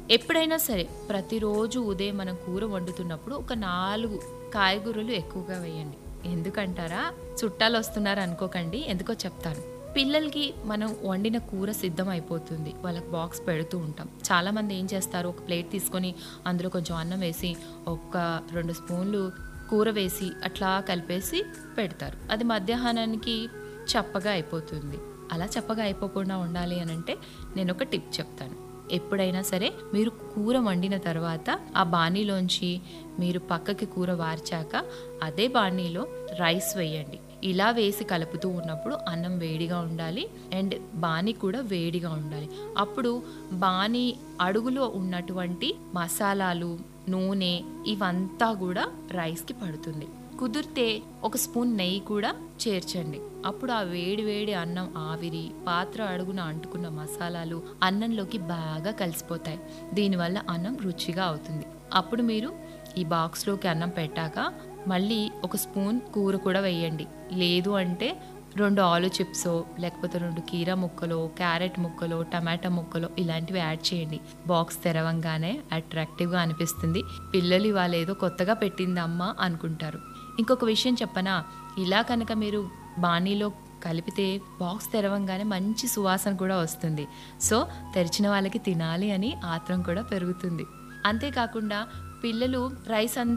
ఎప్పుడైనా సరే ప్రతిరోజు ఉదయం మనం కూర వండుతున్నప్పుడు ఒక నాలుగు కాయగూరలు ఎక్కువగా వేయండి ఎందుకంటారా చుట్టాలు వస్తున్నారు అనుకోకండి ఎందుకో చెప్తాను పిల్లలకి మనం వండిన కూర సిద్ధం అయిపోతుంది వాళ్ళకి బాక్స్ పెడుతూ ఉంటాం చాలా మంది ఏం చేస్తారు ఒక ప్లేట్ తీసుకొని అందులో కొంచెం అన్నం వేసి ఒక రెండు స్పూన్లు కూర వేసి అట్లా కలిపేసి పెడతారు అది మధ్యాహ్నానికి చప్పగా అయిపోతుంది అలా చప్పగా అయిపోకుండా ఉండాలి అని అంటే నేను ఒక టిప్ చెప్తాను ఎప్పుడైనా సరే మీరు కూర వండిన తర్వాత ఆ బాణీలోంచి మీరు పక్కకి కూర వార్చాక అదే బాణీలో రైస్ వేయండి ఇలా వేసి కలుపుతూ ఉన్నప్పుడు అన్నం వేడిగా ఉండాలి అండ్ బాణీ కూడా వేడిగా ఉండాలి అప్పుడు బాణీ అడుగులో ఉన్నటువంటి మసాలాలు నూనె ఇవంతా కూడా రైస్కి పడుతుంది కుదిరితే ఒక స్పూన్ నెయ్యి కూడా చేర్చండి అప్పుడు ఆ వేడి వేడి అన్నం ఆవిరి పాత్ర అడుగున అంటుకున్న మసాలాలు అన్నంలోకి బాగా కలిసిపోతాయి దీనివల్ల అన్నం రుచిగా అవుతుంది అప్పుడు మీరు ఈ బాక్స్లోకి అన్నం పెట్టాక మళ్ళీ ఒక స్పూన్ కూర కూడా వేయండి లేదు అంటే రెండు ఆలు చిప్సో లేకపోతే రెండు కీరా ముక్కలో క్యారెట్ ముక్కలో టమాటా ముక్కలో ఇలాంటివి యాడ్ చేయండి బాక్స్ తెరవంగానే అట్రాక్టివ్గా అనిపిస్తుంది పిల్లలు ఇవాళ ఏదో కొత్తగా పెట్టింది అమ్మ అనుకుంటారు ఇంకొక విషయం చెప్పనా ఇలా కనుక మీరు బాణీలో కలిపితే బాక్స్ తెరవంగానే మంచి సువాసన కూడా వస్తుంది సో తెరిచిన వాళ్ళకి తినాలి అని ఆత్రం కూడా పెరుగుతుంది అంతేకాకుండా పిల్లలు రైస్ అంతా